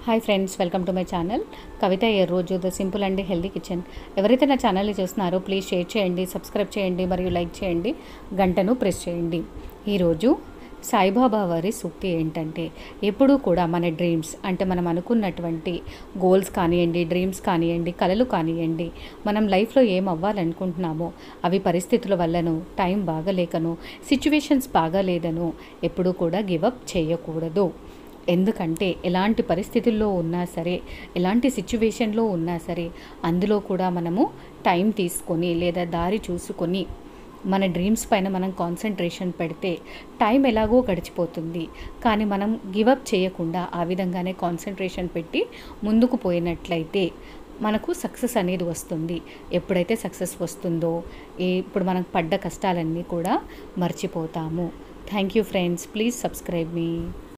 hi friends welcome to my channel Kavitha ఏ రోజు the simple and healthy kitchen ఎవరైతే నా ఛానల్ని చూస్తున్నారో ప్లీజ్ షేర్ చేయండి సబ్స్క్రైబ్ చేయండి మరియు లైక్ చేయండి గంటను ప్రెస్ చేయండి ఈరోజు సాయిబాబా వారి సూక్తి ఏంటంటే ఎప్పుడూ కూడా మన డ్రీమ్స్ అంటే మనం అనుకున్నటువంటి గోల్స్ కానివ్వండి డ్రీమ్స్ కానివ్వండి కలలు కానివ్వండి మనం లైఫ్లో ఏం అవ్వాలనుకుంటున్నామో అవి పరిస్థితుల వల్లనో టైం బాగలేకనో సిచ్యువేషన్స్ బాగాలేదనో ఎప్పుడూ కూడా గివప్ చేయకూడదు ఎందుకంటే ఎలాంటి పరిస్థితుల్లో ఉన్నా సరే ఎలాంటి సిచ్యువేషన్లో ఉన్నా సరే అందులో కూడా మనము టైం తీసుకొని లేదా దారి చూసుకొని మన డ్రీమ్స్ పైన మనం కాన్సన్ట్రేషన్ పెడితే టైం ఎలాగో గడిచిపోతుంది కానీ మనం గివప్ చేయకుండా ఆ విధంగానే కాన్సన్ట్రేషన్ పెట్టి ముందుకు పోయినట్లయితే మనకు సక్సెస్ అనేది వస్తుంది ఎప్పుడైతే సక్సెస్ వస్తుందో ఏ ఇప్పుడు మనం పడ్డ కష్టాలన్నీ కూడా మర్చిపోతాము thank you friends please subscribe me